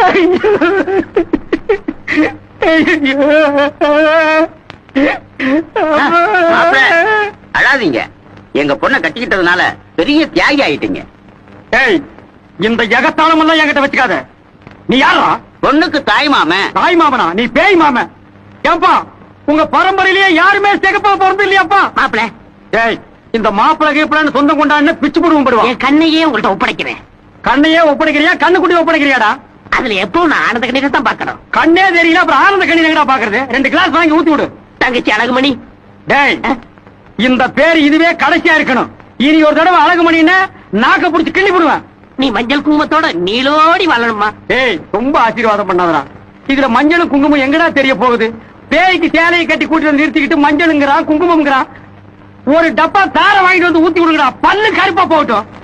மாப்பிள, அழாதீங்க எங்க பொண்ணை கட்டிக்கிட்டதுனால பெரிய தியாகி ஆயிட்டீங்க ஏய் இந்த எகத்தாளம் எல்லாம் என்கிட்ட வச்சுக்காத நீ யாரா பொண்ணுக்கு தாய் மாமன் தாய் மாமனா நீ பேய் மாமன் ஏப்பா உங்க பரம்பரையிலேயே யாருமே சிகப்பா பிறந்து இல்லையாப்பா மாப்பிள ஏய் இந்த மாப்பிளை கீப்பிளன்னு சொந்தம் கொண்டான்னு பிச்சு போடுவோம் படுவான் என் கண்ணையே உங்கள்ட்ட ஒப்படைக்கிறேன் கண்ணையே ஒப்படைக்கிறியா கண்ணு குட்டி ஒப்படைக்கிறியாடா அதுல எப்பவும் நான் ஆனந்த கண்ணீரை தான் பார்க்கணும் கண்ணே தெரியல அப்புறம் ஆனந்த கண்ணி எங்கடா பாக்குறது ரெண்டு கிளாஸ் வாங்கி ஊத்தி விடு தங்கச்சி அழகுமணி டேய் அஹ், இந்த பேர் இதுவே கடைசியா இருக்கணும் இனி ஒரு தடவை அழகுமணின்னு நாக்க புடிச்சு கிள்ளி போடுவேன் நீ மஞ்சள் குங்குமத்தோட நீளோடி வாழணுமா ஏய் ரொம்ப ஆசீர்வாதம் பண்ணாதடா இதுல மஞ்சளும் குங்குமம் எங்கடா தெரிய போகுது பேய்க்கு சேலையை கட்டி கூட்டி வந்து நிறுத்திக்கிட்டு மஞ்சளுங்கிறான் குங்குமம்ங்கிறான் ஒரு டப்பா தார வாங்கிட்டு வந்து ஊத்தி விடுங்கடா பல்லு கருப்பா போகட்டும்